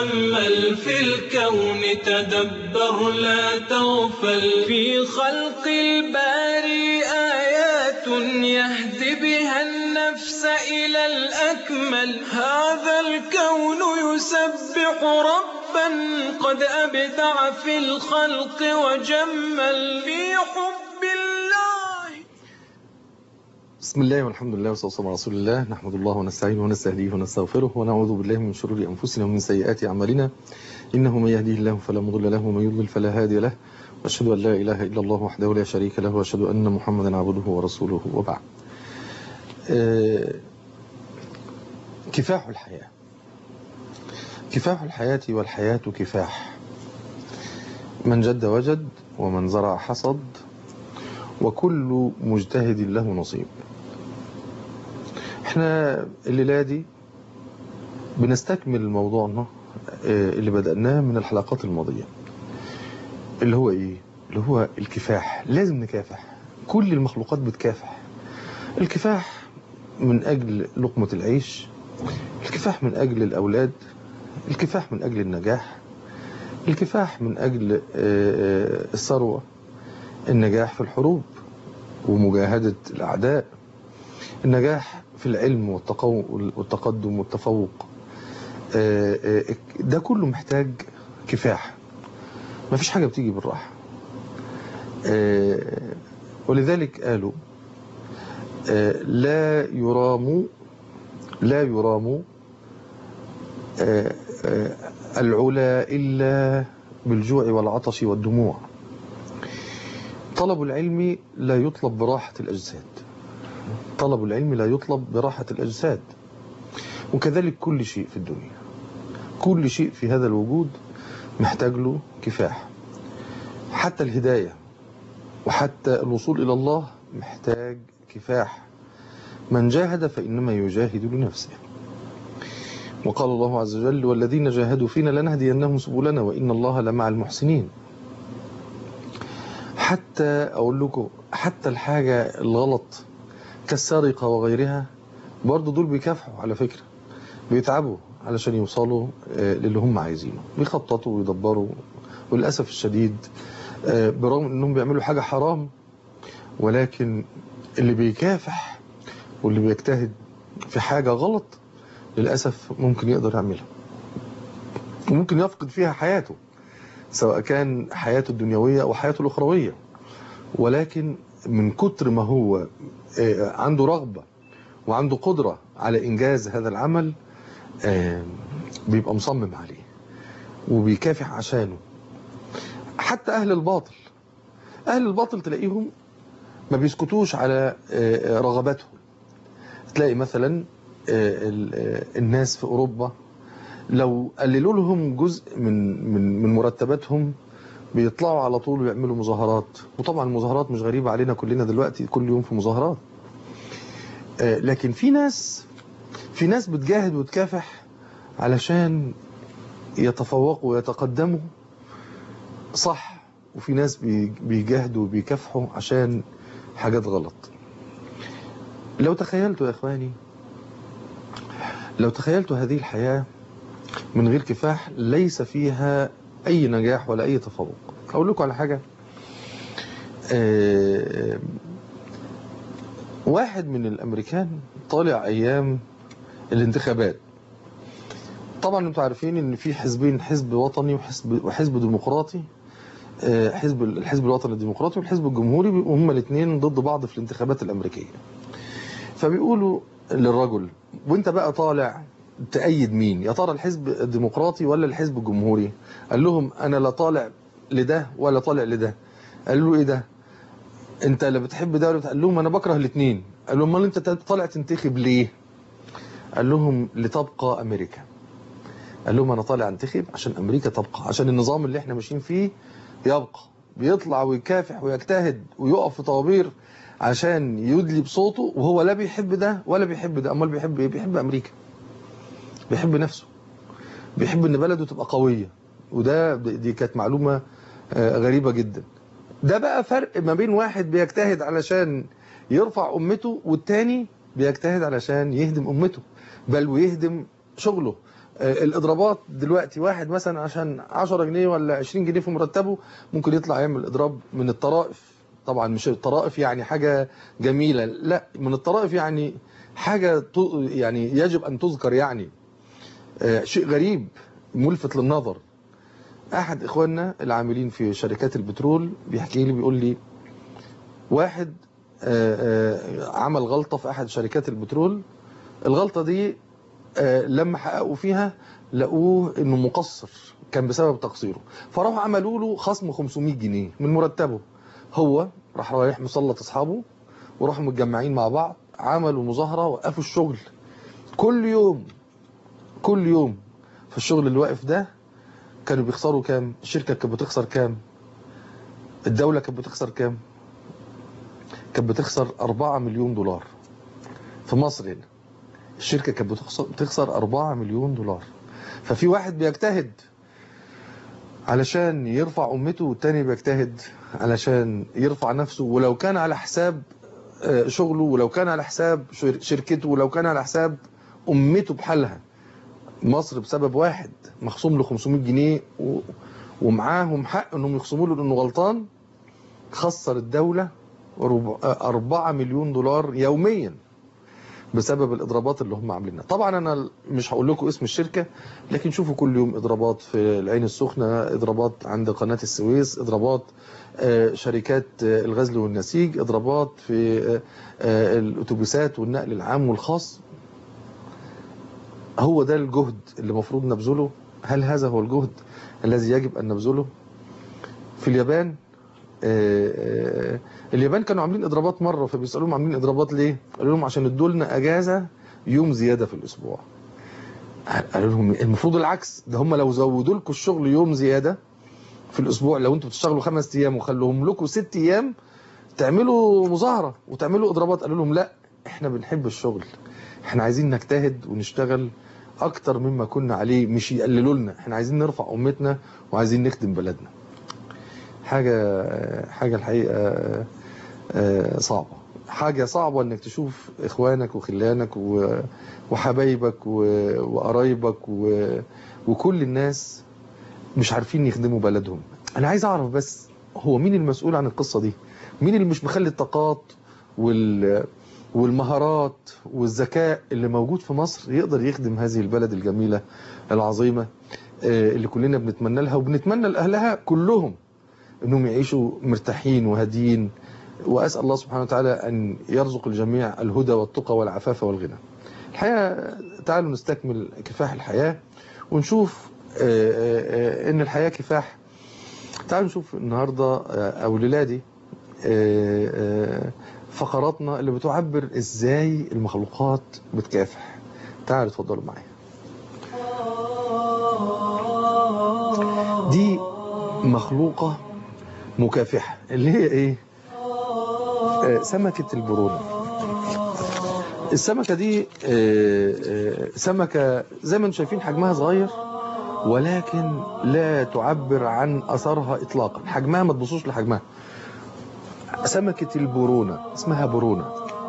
تأمل في الكون تدبر لا تغفل في خلق الباري آيات يهدي بها النفس إلى الأكمل هذا الكون يسبح ربا قد أبدع في الخلق وجمل في حب الله بسم الله والحمد لله والصلاة والسلام على رسول الله نحمد الله ونستعينه ونستهديه ونستغفره ونعوذ بالله من شرور أنفسنا ومن سيئات أعمالنا إنه من يهديه الله فلا مضل له ومن يضلل فلا هادي له وأشهد أن لا إله إلا الله وحده لا شريك له وأشهد أن محمدا عبده ورسوله وبعد آه، كفاح الحياة كفاح الحياة والحياة كفاح من جد وجد ومن زرع حصد وكل مجتهد له نصيب احنا الليلة دي بنستكمل موضوعنا آه، اللي بدأناه من الحلقات الماضية اللي هو ايه اللي هو الكفاح لازم نكافح كل المخلوقات بتكافح الكفاح من أجل لقمة العيش الكفاح من أجل الأولاد الكفاح من أجل النجاح الكفاح من أجل آه، آه، الثروة النجاح في الحروب ومجاهدة الأعداء النجاح في العلم والتقو- والتقدم والتفوق آه، آه، ده كله محتاج كفاح ما فيش حاجة بتيجي بالراحة آه، ولذلك قالوا آه، لا يرام لا يرام آه، آه، العلا إلا بالجوع والعطش والدموع طلب العلم لا يطلب براحة الأجساد طلب العلم لا يطلب براحة الأجساد وكذلك كل شيء في الدنيا كل شيء في هذا الوجود محتاج له كفاح حتى الهداية وحتى الوصول إلى الله محتاج كفاح من جاهد فإنما يجاهد لنفسه وقال الله عز وجل والذين جاهدوا فينا لنهدينهم سبلنا وإن الله لمع المحسنين حتى أقول لكم حتى الحاجة الغلط كالسرقة وغيرها برضو دول بيكافحوا على فكرة بيتعبوا علشان يوصلوا آه، للي هم عايزينه بيخططوا ويدبروا وللأسف الشديد آه، برغم انهم بيعملوا حاجة حرام ولكن اللي بيكافح واللي بيجتهد في حاجة غلط للأسف ممكن يقدر يعملها وممكن يفقد فيها حياته سواء كان حياته الدنيوية أو حياته الأخروية ولكن من كتر ما هو آه، عنده رغبة وعنده قدرة على إنجاز هذا العمل آه، بيبقى مصمم عليه وبيكافح عشانه حتى أهل الباطل أهل الباطل تلاقيهم ما بيسكتوش على آه، آه، رغباتهم تلاقي مثلا آه، ال- آه، الناس في أوروبا لو قللوا لهم جزء من من من مرتباتهم بيطلعوا على طول ويعملوا مظاهرات وطبعا المظاهرات مش غريبة علينا كلنا دلوقتي كل يوم في مظاهرات آه، لكن في ناس في ناس بتجاهد وتكافح علشان يتفوقوا ويتقدموا صح وفي ناس بي- بيجاهدوا وبيكافحوا عشان حاجات غلط لو تخيلتوا يا اخواني لو تخيلتوا هذه الحياة من غير كفاح ليس فيها اي نجاح ولا اي تفوق اقول لكم على حاجة آه، واحد من الامريكان طالع ايام الانتخابات طبعا انتوا عارفين ان في حزبين حزب وطني وحزب وحزب ديمقراطي آه، حزب الحزب الوطني الديمقراطي والحزب الجمهوري بيبقوا هما الاثنين ضد بعض في الانتخابات الامريكيه فبيقولوا للرجل وانت بقى طالع تأيد مين يا ترى الحزب الديمقراطي ولا الحزب الجمهوري قال لهم انا لا طالع لده ولا طالع لده قال له ايه ده انت لا بتحب ده ولا بتحب قال لهم انا بكره الاثنين قال لهم امال انت طالع تنتخب ليه قال لهم لتبقى امريكا قال لهم انا طالع انتخب عشان امريكا تبقى عشان النظام اللي احنا ماشيين فيه يبقى بيطلع ويكافح ويجتهد ويقف في طوابير عشان يدلي بصوته وهو لا بيحب ده ولا بيحب ده امال بيحب ايه بيحب امريكا بيحب نفسه بيحب ان بلده تبقى قوية وده دي كانت معلومة آه، غريبة جدا ده بقى فرق ما بين واحد بيجتهد علشان يرفع امته والتاني بيجتهد علشان يهدم امته بل ويهدم شغله آه، الاضرابات دلوقتي واحد مثلا عشان 10 جنيه ولا 20 جنيه في مرتبه ممكن يطلع يعمل اضراب من الطرائف طبعا مش الطرائف يعني حاجه جميله لا من الطرائف يعني حاجه ت- يعني يجب ان تذكر يعني آه، شيء غريب ملفت للنظر احد اخواننا العاملين في شركات البترول بيحكي لي بيقول لي واحد آه، آه، عمل غلطه في احد شركات البترول الغلطه دي آه، لما حققوا فيها لقوه انه مقصر كان بسبب تقصيره فراحوا عملوا له خصم 500 جنيه من مرتبه هو راح رايح مسلط اصحابه وراحوا متجمعين مع بعض عملوا مظاهره وقفوا الشغل كل يوم كل يوم في الشغل اللي واقف ده كانوا بيخسروا كام الشركه كانت بتخسر كام الدوله كانت بتخسر كام كانت بتخسر 4 مليون دولار في مصر هنا الشركه كانت بتخسر بتخسر 4 مليون دولار ففي واحد بيجتهد علشان يرفع امته والتاني بيجتهد علشان يرفع نفسه ولو كان على حساب آه، شغله ولو كان على حساب شر- شركته ولو كان على حساب امته بحالها مصر بسبب واحد مخصوم له 500 جنيه و... ومعاهم حق انهم يخصموا له انه غلطان خسر الدولة ربع... 4 مليون دولار يوميا بسبب الاضرابات اللي هم عاملينها طبعا انا مش هقول لكم اسم الشركه لكن شوفوا كل يوم اضرابات في العين السخنه اضرابات عند قناه السويس اضرابات آه، شركات آه، الغزل والنسيج اضرابات في آه، آه، الاتوبيسات والنقل العام والخاص هو ده الجهد اللي المفروض نبذله هل هذا هو الجهد الذي يجب ان نبذله في اليابان آه، آه، اليابان كانوا عاملين اضرابات مره فبيسالوهم عاملين اضرابات ليه قالوا لهم عشان ادوا لنا اجازه يوم زياده في الاسبوع قالوا لهم المفروض العكس ده هم لو زودوا لكم الشغل يوم زياده في الاسبوع لو انتوا بتشتغلوا خمس ايام وخلوهم لكم ست ايام تعملوا مظاهره وتعملوا اضرابات قالوا لهم لا احنا بنحب الشغل احنا عايزين نجتهد ونشتغل اكتر مما كنا عليه مش يقللوا لنا احنا عايزين نرفع امتنا وعايزين نخدم بلدنا حاجه حاجه الحقيقه آه، صعبه حاجه صعبه انك تشوف اخوانك وخلانك و- وحبايبك و- وقرايبك و- وكل الناس مش عارفين يخدموا بلدهم انا عايز اعرف بس هو مين المسؤول عن القصه دي مين اللي مش مخلي الطاقات وال والمهارات والذكاء اللي موجود في مصر يقدر يخدم هذه البلد الجميله العظيمه آه، اللي كلنا بنتمنى لها وبنتمنى لاهلها كلهم انهم يعيشوا مرتاحين وهاديين واسال الله سبحانه وتعالى ان يرزق الجميع الهدى والتقى والعفاف والغنى. الحقيقه تعالوا نستكمل كفاح الحياه ونشوف آه، آه، آه، ان الحياه كفاح. تعالوا نشوف النهارده آه، او الليله دي آه، آه، فقراتنا اللي بتعبر ازاي المخلوقات بتكافح. تعالوا اتفضلوا معايا. دي مخلوقة مكافحة اللي هي ايه آه، سمكة البرونة السمكة دي آه، آه، سمكة زي ما انتم شايفين حجمها صغير ولكن لا تعبر عن أثرها إطلاقا حجمها ما تبصوش لحجمها سمكة البرونة اسمها برونة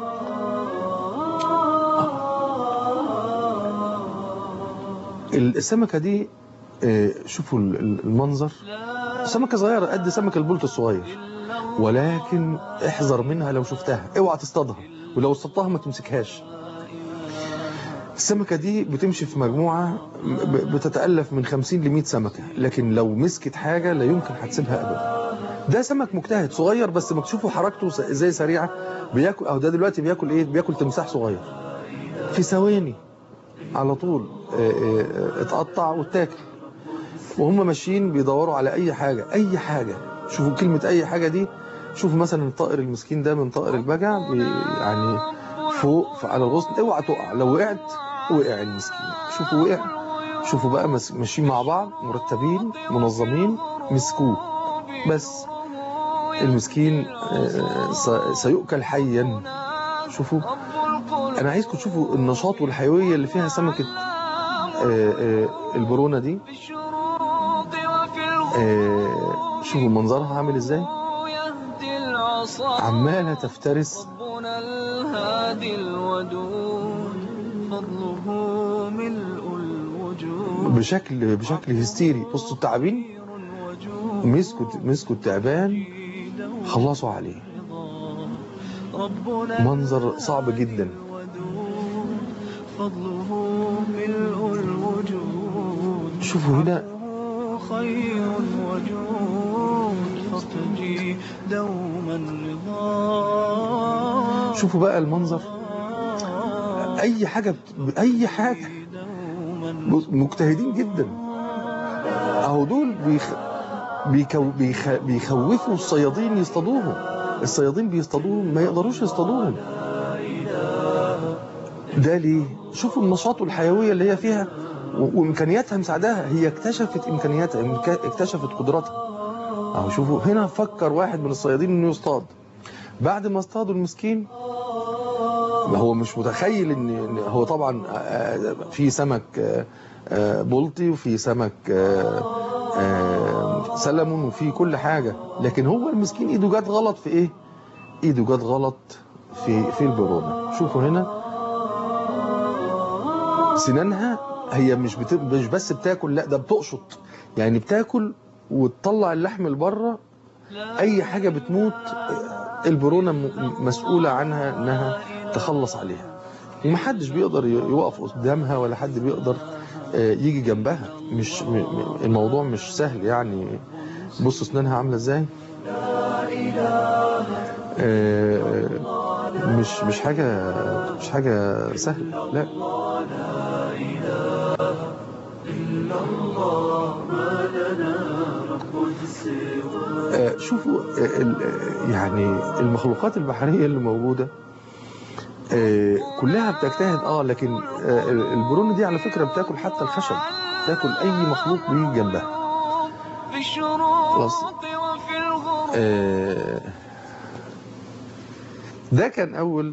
السمكة دي آه، شوفوا ال- ال- المنظر سمكة صغيرة قد سمك البلط الصغير ولكن احذر منها لو شفتها اوعى تصطادها ولو اصطادتها ما تمسكهاش السمكة دي بتمشي في مجموعة ب- بتتألف من 50 ل 100 سمكة لكن لو مسكت حاجة لا يمكن هتسيبها أبدا ده سمك مجتهد صغير بس ما تشوفوا حركته س- ازاي سريعة بياكل أو ده دلوقتي بياكل إيه بياكل تمساح صغير في ثواني على طول آه، آه، آه، اتقطع واتاكل وهم ماشيين بيدوروا على اي حاجه اي حاجه شوفوا كلمه اي حاجه دي شوفوا مثلا الطائر المسكين ده من طائر البجع بي- يعني فوق على الغصن اوعى تقع لو وقعت وقع المسكين شوفوا وقع شوفوا بقى مس- ماشيين مع بعض مرتبين منظمين مسكوه بس المسكين آه، س- سيؤكل حيا شوفوا انا عايزكم تشوفوا النشاط والحيويه اللي فيها سمكه آه، آه، البرونه دي آه، شوفوا منظرها عامل ازاي عمالة تفترس ربنا الهادي الودود فضله ملء الوجود بشكل بشكل هستيري بصوا التعابين مسكوا مسكوا التعبان خلصوا عليه منظر صعب جدا فضله ملء الوجود شوفوا هنا خير وجود فاستجي دوما رضا شوفوا بقى المنظر اي حاجه بت... اي حاجه دوما بص- مجتهدين جدا اهو دول بيخ... بيكو... بيخ... بيخوفوا الصيادين يصطادوهم الصيادين بيصطادوهم ما يقدروش يصطادوهم ده ليه شوفوا النشاط والحيويه اللي هي فيها و... وامكانياتها مساعداها هي اكتشفت امكانياتها إمك... اكتشفت قدراتها اهو شوفوا هنا فكر واحد من الصيادين انه يصطاد بعد ما اصطادوا المسكين ما هو مش متخيل ان إن هو طبعا آه، في سمك آه، آه، بلطي وفي سمك آه، آه، سلمون وفي كل حاجة لكن هو المسكين ايده جت غلط في ايه ايده جت غلط في في البرونة شوفوا هنا سنانها هي مش بت... مش بس بتاكل لا ده بتقشط يعني بتاكل وتطلع اللحم لبره اي حاجة بتموت آه، البرونة م- مسؤولة عنها انها تخلص عليها ومحدش بيقدر ي- يقف قدامها ولا حد بيقدر آه، يجي جنبها مش م- م- الموضوع مش سهل يعني بصوا اسنانها عامله ازاي آه، مش مش حاجه مش حاجه سهله لا آه، شوفوا آه، ال- آه، يعني المخلوقات البحريه اللي موجوده آه، كلها بتجتهد اه لكن آه، البرونة دي على فكرة بتاكل حتى الخشب تاكل اي مخلوق بيجي جنبها في الشروق خلاص. وفي الغروب آه، ده كان اول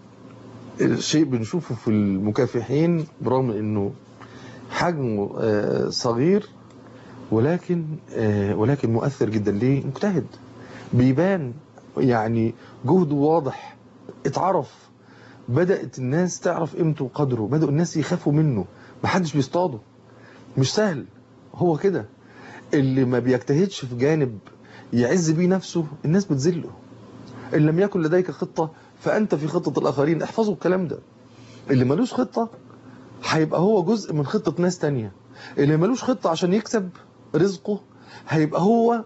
شيء بنشوفه في المكافحين برغم انه حجمه آه، صغير ولكن آه، ولكن مؤثر جدا ليه مجتهد بيبان يعني جهده واضح اتعرف بدأت الناس تعرف قيمته وقدره بدأوا الناس يخافوا منه محدش بيصطاده مش سهل هو كده اللي ما بيجتهدش في جانب يعز بيه نفسه الناس بتذله إن لم يكن لديك خطة فأنت في خطة الآخرين احفظوا الكلام ده اللي ملوش خطة هيبقى هو جزء من خطة ناس تانية اللي ملوش خطة عشان يكسب رزقه هيبقى هو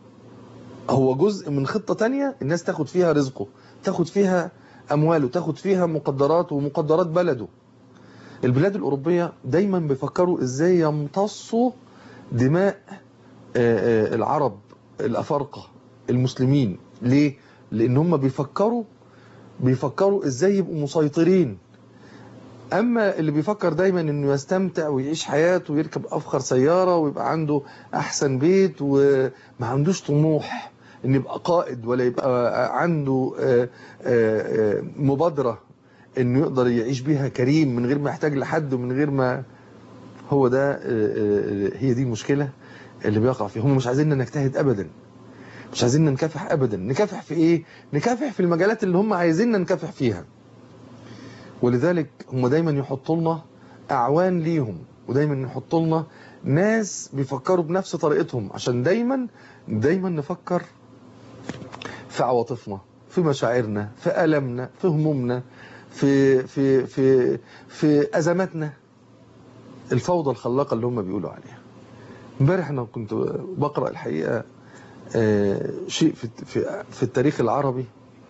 هو جزء من خطة تانية الناس تاخد فيها رزقه تاخد فيها أمواله تاخد فيها مقدراته ومقدرات بلده البلاد الأوروبية دايما بيفكروا إزاي يمتصوا دماء آه، آه، العرب الأفارقة المسلمين ليه؟ لأن هم بيفكروا بيفكروا إزاي يبقوا مسيطرين أما اللي بيفكر دايما إنه يستمتع ويعيش حياته ويركب أفخر سيارة ويبقى عنده أحسن بيت وما عندوش طموح إن يبقى قائد ولا يبقى عنده آه، آه، آه، مبادرة إنه يقدر يعيش بيها كريم من غير ما يحتاج لحد ومن غير ما هو ده آه، آه، هي دي المشكلة اللي بيقع فيه هم مش عايزيننا نجتهد أبدا مش عايزيننا نكافح أبدا نكافح في إيه؟ نكافح في المجالات اللي هم عايزيننا نكافح فيها ولذلك هم دايما يحطوا لنا أعوان ليهم ودايما يحطوا لنا ناس بيفكروا بنفس طريقتهم عشان دايما دايما نفكر في عواطفنا في مشاعرنا في ألمنا في همومنا في في في في أزماتنا الفوضى الخلاقة اللي هم بيقولوا عليها امبارح انا كنت بقرأ الحقيقة آه، شيء في في في التاريخ العربي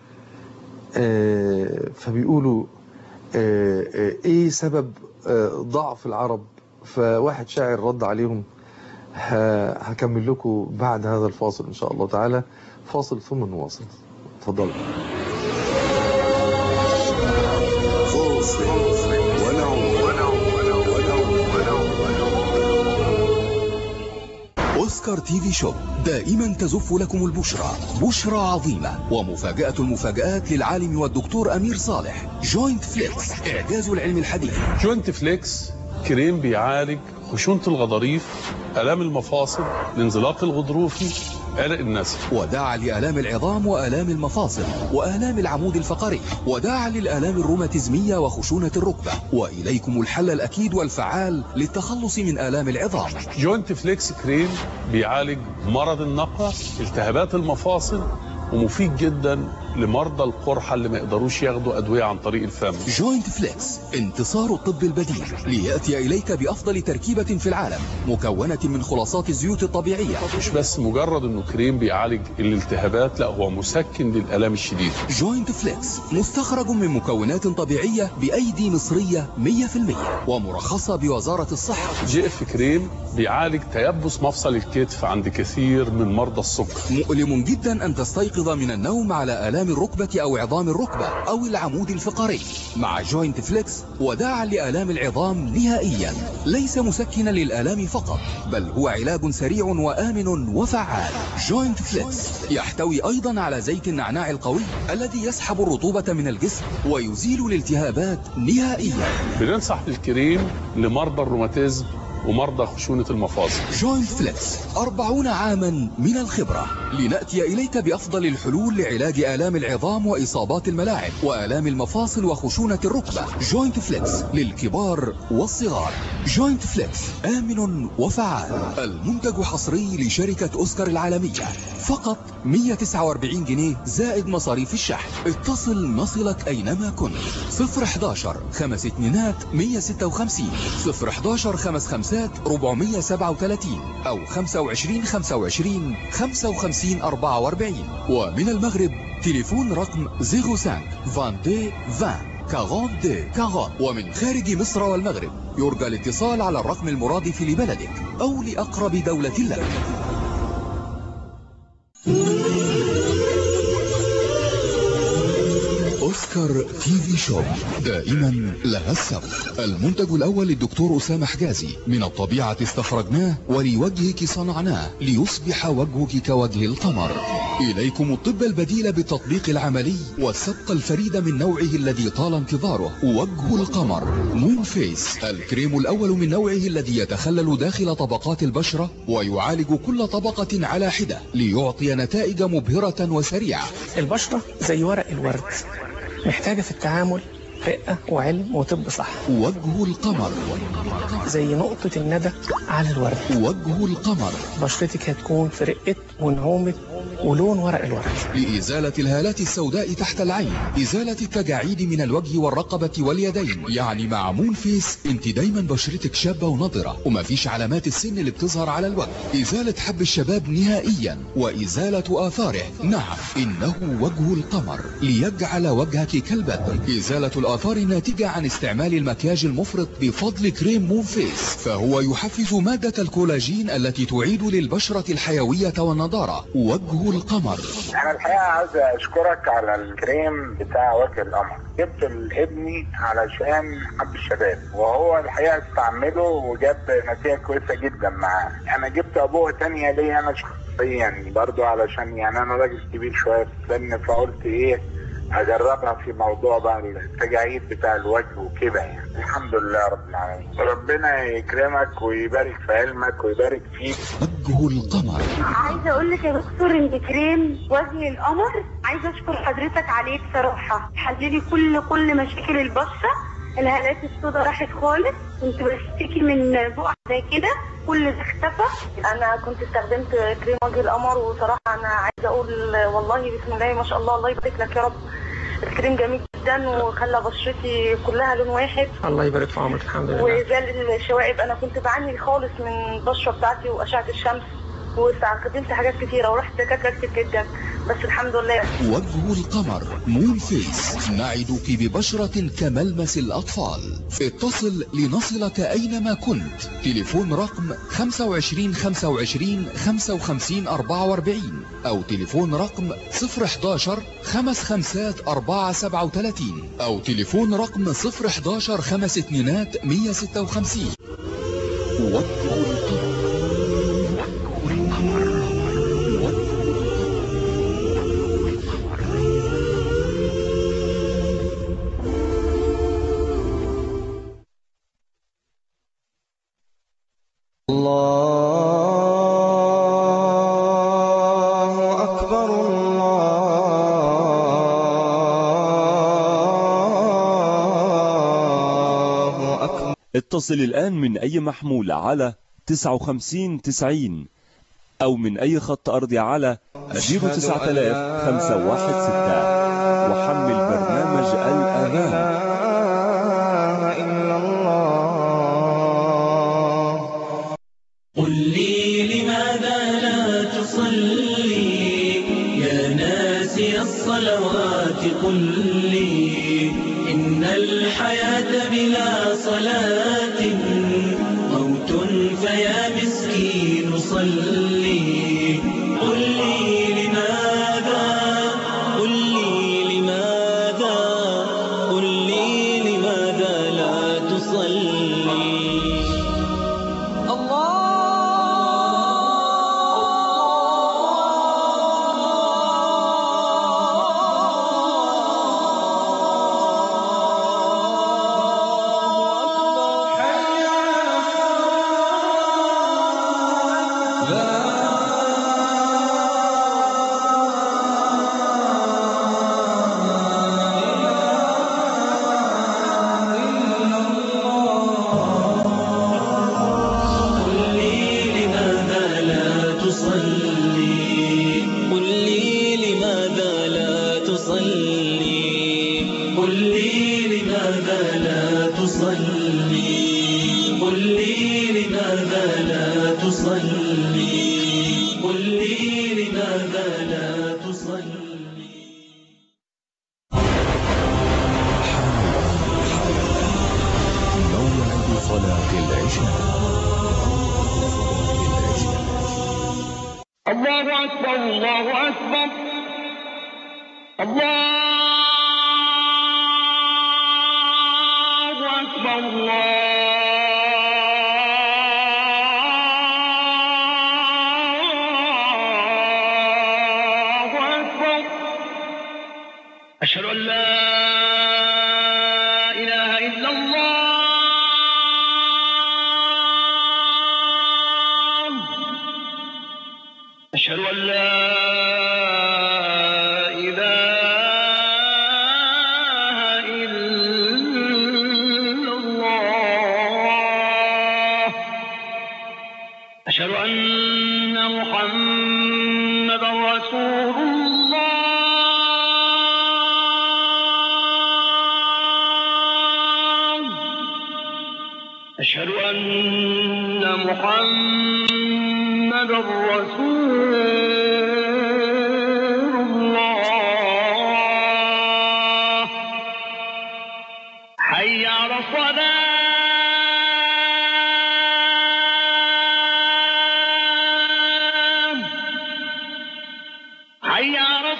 آه، فبيقولوا آه، آه، ايه سبب آه، ضعف العرب فواحد شاعر رد عليهم ه- هكمل لكم بعد هذا الفاصل ان شاء الله تعالى فاصل ثم نواصل اتفضلوا خوف أوسكار تي في شوب دائما تزف لكم البشرى بشرى عظيمة ومفاجأة المفاجآت للعالم والدكتور أمير صالح جوينت فليكس إعجاز العلم الحديث جوينت فليكس كريم بيعالج خشونة الغضاريف آلام المفاصل الانزلاق الغضروفي قلق النسل وداعا لآلام العظام وآلام المفاصل وآلام العمود الفقري وداعا للآلام الروماتيزمية وخشونة الركبة وإليكم الحل الأكيد والفعال للتخلص من آلام العظام جوينت فليكس كريم بيعالج مرض النقع التهابات المفاصل ومفيد جدا لمرضى القرحة اللي ما يقدروش ياخدوا أدوية عن طريق الفم جوينت فليكس انتصار الطب البديل ليأتي إليك بأفضل تركيبة في العالم مكونة من خلاصات الزيوت الطبيعية مش بس مجرد انه كريم بيعالج الالتهابات لا هو مسكن للآلام الشديدة جوينت فليكس مستخرج من مكونات طبيعية بأيدي مصرية 100% ومرخصة بوزارة الصحة جي اف كريم بيعالج تيبس مفصل الكتف عند كثير من مرضى السكر مؤلم جدا أن تستيقظ من النوم على آلام الركبة أو عظام الركبة أو العمود الفقري مع جوينت فليكس وداعا لآلام العظام نهائيا ليس مسكنا للآلام فقط بل هو علاج سريع وآمن وفعال جوينت فليكس يحتوي أيضا على زيت النعناع القوي الذي يسحب الرطوبة من الجسم ويزيل الالتهابات نهائيا بننصح بالكريم لمرضى الروماتيزم ومرضى خشونة المفاصل جوينت فليكس أربعون عاما من الخبرة لنأتي إليك بأفضل الحلول لعلاج آلام العظام وإصابات الملاعب وآلام المفاصل وخشونة الركبة جوينت فليكس للكبار والصغار جوينت فليكس آمن وفعال المنتج حصري لشركة أوسكار العالمية فقط 149 جنيه زائد مصاريف الشحن اتصل نصلك أينما كنت 011 خمس اتنينات 156 011 خمس خمسات 437 أو 25 25 55 44 ومن المغرب تليفون رقم 05 22 20 42 40 ومن خارج مصر والمغرب يرجى الاتصال على الرقم المرادف لبلدك أو لأقرب دولة لك أوسكار تي في شوب دائما لها السبق المنتج الأول للدكتور أسامة حجازي من الطبيعة استخرجناه ولوجهك صنعناه ليصبح وجهك كوجه القمر إليكم الطب البديل بالتطبيق العملي والسبق الفريد من نوعه الذي طال انتظاره وجه القمر مون فيس الكريم الأول من نوعه الذي يتخلل داخل طبقات البشرة ويعالج كل طبقة على حدة ليعطي نتائج مبهرة وسريعة البشرة زي ورق الورد محتاجة في التعامل رقة وعلم وطب صح وجه القمر زي نقطة الندى على الورد وجه القمر بشرتك هتكون في رقة ونعومة ولون ورق الورد لإزالة الهالات السوداء تحت العين إزالة التجاعيد من الوجه والرقبة واليدين يعني مع مون فيس انت دايما بشرتك شابة ونضرة ومفيش علامات السن اللي بتظهر على الوجه إزالة حب الشباب نهائيا وإزالة آثاره نعم إنه وجه القمر ليجعل وجهك كالبدر إزالة الآثار الناتجة عن استعمال المكياج المفرط بفضل كريم مون فيس فهو يحفز مادة الكولاجين التي تعيد للبشرة الحيوية والنضارة وجه القمر انا الحقيقه عايز اشكرك على الكريم بتاع وجه القمر جبت لابني علشان حب الشباب وهو الحقيقه استعمله وجاب نتيجه كويسه جدا معاه انا جبت ابوه تانية ليا انا شخصيا برضو علشان يعني انا راجل كبير شويه في السن فقلت ايه اجربها في موضوع بقى التجاعيد بتاع الوجه وكده يعني الحمد لله رب العالمين ربنا يكرمك ويبارك في علمك ويبارك فيك وجه القمر عايزه اقول لك يا دكتور ان كريم وجه القمر عايزه اشكر حضرتك عليه بصراحه حللي كل كل مشاكل البشره الهالات السوداء راحت خالص كنت بشتكي من بقع زي كده كل ده اختفى انا كنت استخدمت كريم وجه القمر وصراحه انا عايزه اقول والله بسم الله ما شاء الله الله يبارك لك يا رب الكريم جميل جدا وخلى بشرتي كلها لون واحد الله يبارك في عمرك الحمد لله وزال الشوائب انا كنت بعاني خالص من البشره بتاعتي واشعه الشمس واستخدمت حاجات كتيره ورحت دكاتره كتير جدا بس الحمد لله وجه القمر مون فيس نعدك ببشرة كملمس الأطفال اتصل لنصلك أينما كنت تليفون رقم 25 25 55 44 أو تليفون رقم 011 خمس خمسات 4 37 أو تليفون رقم 011 خمس اتنينات 156 وجه القمر اتصل الآن من أي محمول على 59 90 أو من أي خط أرضي على 09000 وحمل برنامج الأمان إلا الله قل لي لماذا لا تصلي يا ناسي الصلوات قل لي إن الحياة بلا صلاة موت فيا مسكين صلي قل لي لماذا قل لي لماذا قل لي لماذا لا تصلي قل لي لماذا لا تصلي قل لي لماذا لا تصلي قل لي لماذا لا تصلي قل لي لماذا لا تصلي قل لي لماذا لا تصلي موعد صلاة العشاء الله أكبر الله أكبر الله أكبر الله أكبر أشهد أن لا إله إلا الله أشهد أن لا إله إلا الله أشهد أن محمدا رسول الله أشهد أن محمدا رسول الله حي على الصلاة حي على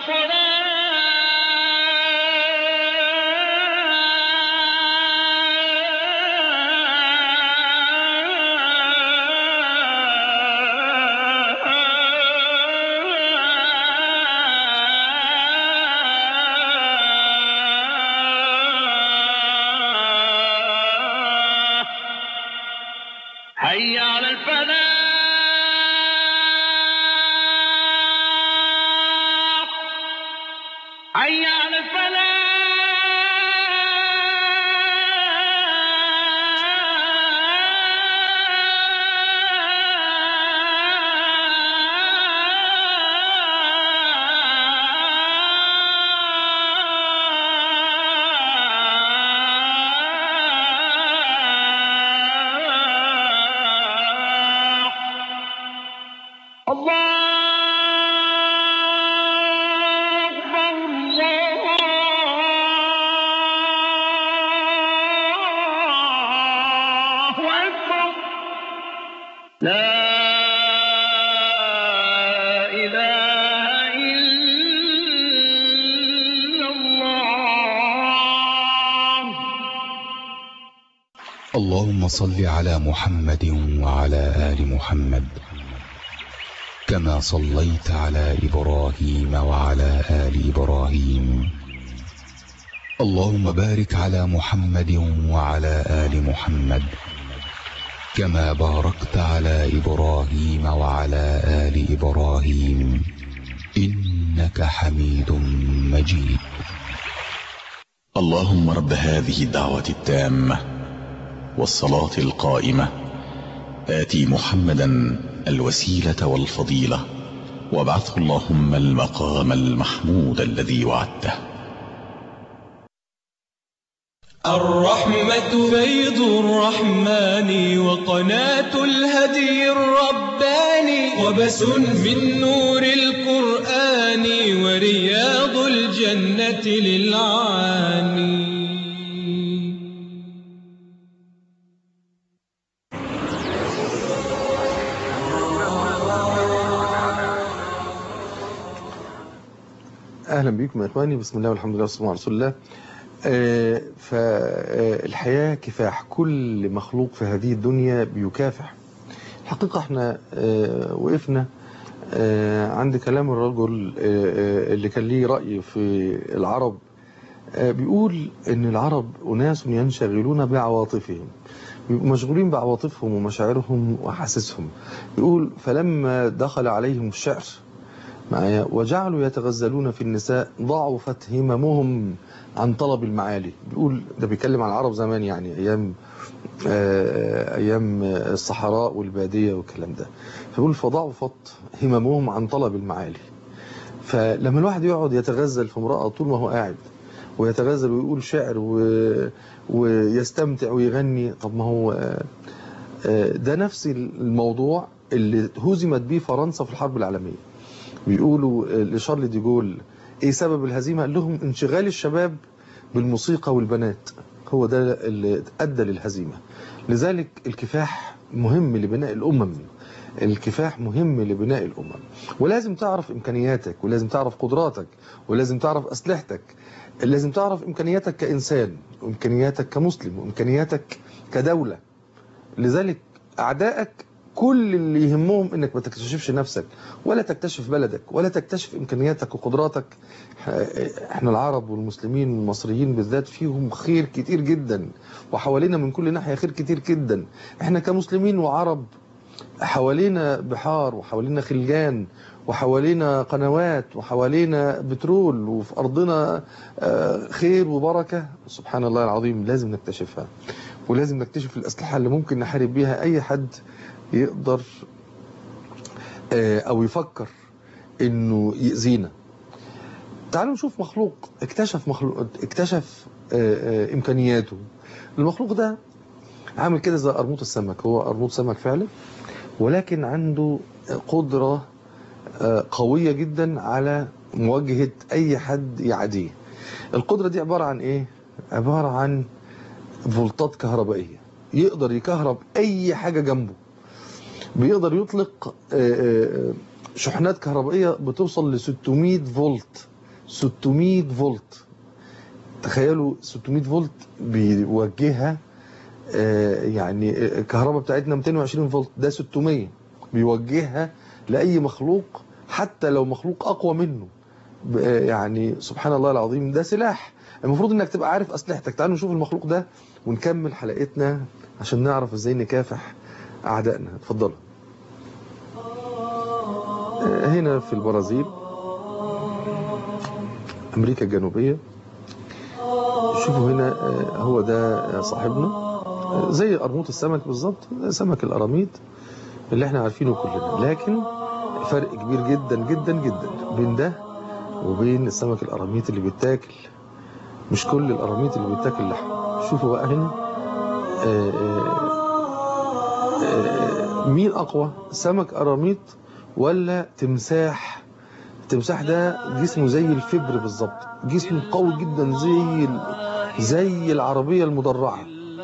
الصلاة حي على الفلاح حي على الفلاح الله أكبر الله أكبر لا إله إلا الله اللهم صل على محمد وعلى آل محمد كما صليت على إبراهيم وعلى آل إبراهيم اللهم بارك على محمد وعلى آل محمد كما باركت على إبراهيم وعلى آل إبراهيم إنك حميد مجيد اللهم رب هذه الدعوة التامة والصلاة القائمة آتي محمدا الوسيلة والفضيلة وابعثه اللهم المقام المحمود الذي وعدته الرحمة فيض الرحمن وقناة الهدي الرباني وبس من نور القرآن ورياض الجنة للعاني اهلا بكم يا اخواني بسم الله والحمد لله والصلاه على رسول الله آه، فالحياه كفاح كل مخلوق في هذه الدنيا بيكافح الحقيقه احنا آه، وقفنا آه، عند كلام الرجل آه، آه، اللي كان ليه راي في العرب آه، بيقول ان العرب اناس ينشغلون بعواطفهم بيبقوا مشغولين بعواطفهم ومشاعرهم واحاسيسهم بيقول فلما دخل عليهم الشعر معايا وجعلوا يتغزلون في النساء ضعفت هممهم عن طلب المعالي بيقول ده بيتكلم عن العرب زمان يعني ايام آه، ايام الصحراء والباديه والكلام ده فبيقول فضعفت هممهم عن طلب المعالي فلما الواحد يقعد يتغزل في امراه طول ما هو قاعد ويتغزل ويقول شعر و... ويستمتع ويغني طب ما هو آه، آه، ده نفس الموضوع اللي هزمت به فرنسا في الحرب العالميه بيقولوا لشارل دي جول ايه سبب الهزيمه قال لهم انشغال الشباب بالموسيقى والبنات هو ده اللي ادى للهزيمه لذلك الكفاح مهم لبناء الامم الكفاح مهم لبناء الامم ولازم تعرف امكانياتك ولازم تعرف قدراتك ولازم تعرف اسلحتك لازم تعرف امكانياتك كانسان وامكانياتك كمسلم وامكانياتك كدوله لذلك اعدائك كل اللي يهمهم انك ما تكتشفش نفسك ولا تكتشف بلدك ولا تكتشف امكانياتك وقدراتك احنا العرب والمسلمين والمصريين بالذات فيهم خير كتير جدا وحوالينا من كل ناحية خير كتير جدا احنا كمسلمين وعرب حوالينا بحار وحوالينا خلجان وحوالينا قنوات وحوالينا بترول وفي أرضنا آه، خير وبركة سبحان الله العظيم لازم نكتشفها ولازم نكتشف الأسلحة اللي ممكن نحارب بيها أي حد يقدر آه، أو يفكر إنه يأذينا تعالوا نشوف مخلوق اكتشف مخلوق اكتشف آه، آه، إمكانياته المخلوق ده عامل كده زي قرموط السمك هو قرموط سمك فعلا ولكن عنده قدرة آه، قوية جدا على مواجهة أي حد يعاديه القدرة دي عبارة عن إيه؟ عبارة عن فولتات كهربائية يقدر يكهرب أي حاجة جنبه بيقدر يطلق آه، آه، شحنات كهربائية بتوصل ل 600 فولت 600 فولت تخيلوا 600 فولت بيوجهها آه، يعني الكهرباء بتاعتنا 220 فولت ده 600 بيوجهها لأي مخلوق حتى لو مخلوق أقوى منه ب- آه، يعني سبحان الله العظيم ده سلاح المفروض انك تبقى عارف اسلحتك تعالوا نشوف المخلوق ده ونكمل حلقتنا عشان نعرف ازاي نكافح اعدائنا اتفضلوا آه، هنا في البرازيل امريكا الجنوبيه شوفوا هنا آه، هو ده صاحبنا آه، زي قرموط السمك بالظبط سمك القراميط اللي احنا عارفينه كلنا لكن فرق كبير جدا جدا جدا بين ده وبين السمك القراميط اللي بيتاكل مش كل القراميط اللي بيتاكل لحم شوفوا بقى هنا آه، آه، آه، مين اقوى سمك قراميط ولا تمساح التمساح ده جسمه زي الفبر بالظبط جسمه قوي جدا زي ال- زي العربية المدرعة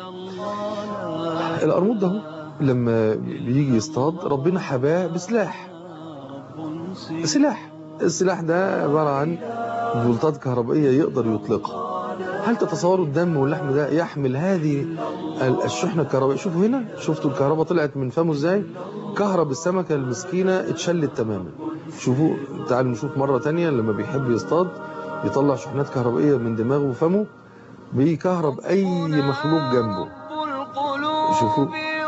القرموط ده هو لما بيجي يصطاد ربنا حباه بسلاح سلاح السلاح ده عبارة عن فولتات كهربائية يقدر يطلقها هل تتصوروا الدم واللحم ده يحمل هذه ال- الشحنة الكهربائية شوفوا هنا شفتوا الكهرباء طلعت من فمه ازاي كهرب السمكة المسكينة اتشلت تماما شوفوا تعالوا نشوف مرة تانية لما بيحب يصطاد يطلع شحنات كهربائية من دماغه وفمه بيكهرب أي مخلوق جنبه شوفوا